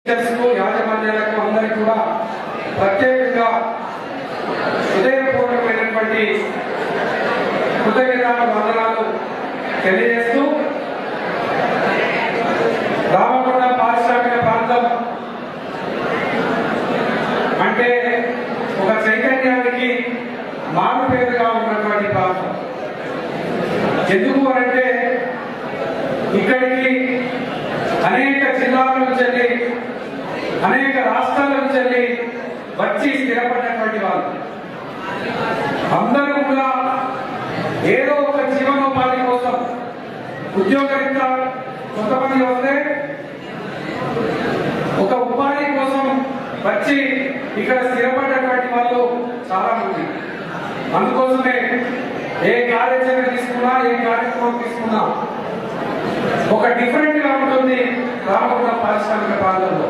టీచర్స్కు యాజమాన్యాలకు అందరికీ కూడా ప్రత్యేకంగా హృదయపూర్వకమైనటువంటి కృతజ్ఞత వందనాలు తెలియజేస్తూ రామకొండ పారిశ్రామిక ప్రాంతం అంటే ఒక చైతన్యానికి మారు పేరుగా ఉన్నటువంటి ప్రాంతం ఎందుకు అంటే ఇక్కడికి అనేక జిల్లాల నుంచి వెళ్ళి అనేక రాష్ట్రాల నుంచి వెళ్ళి వచ్చి స్థిరపడినటువంటి వాళ్ళు అందరూ కూడా ఏదో ఒక జీవనోపాధి కోసం ఉద్యోగరీత్యా కొంతమంది వస్తే ఒక ఉపాధి కోసం వచ్చి ఇక్కడ స్థిరపడినటువంటి వాళ్ళు చాలా మంది అందుకోసమే ఏ కార్యాచరణ తీసుకున్నా ఏ కార్యక్రమం తీసుకున్నా ఒక డిఫరెంట్ గా ఉంటుంది రామగుండ పారిశ్రామిక ప్రాంతంలో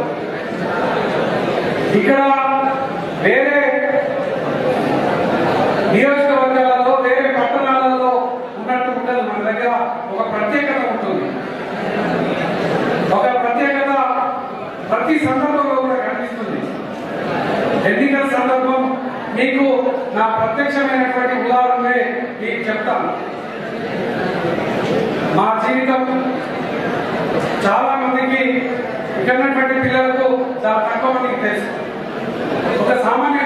ఇక్కడ వేరే నియోజకవర్గాలలో వేరే పట్టణాలలో ఉన్నట్టు ఉండదు మన దగ్గర ఒక ప్రత్యేకత ఉంటుంది ఒక ప్రత్యేకత ప్రతి సందర్భంలో కూడా కనిపిస్తుంది ఎన్నికల సందర్భం మీకు నా ప్రత్యక్షమైనటువంటి ఉదాహరణే మీకు చెప్తాను మా జీవితం చాలా మందికి ఇక్కడ ఉన్నటువంటి పిల్లలకు చాలా తక్కువ మందికి తెలుసు ఒక సామాన్య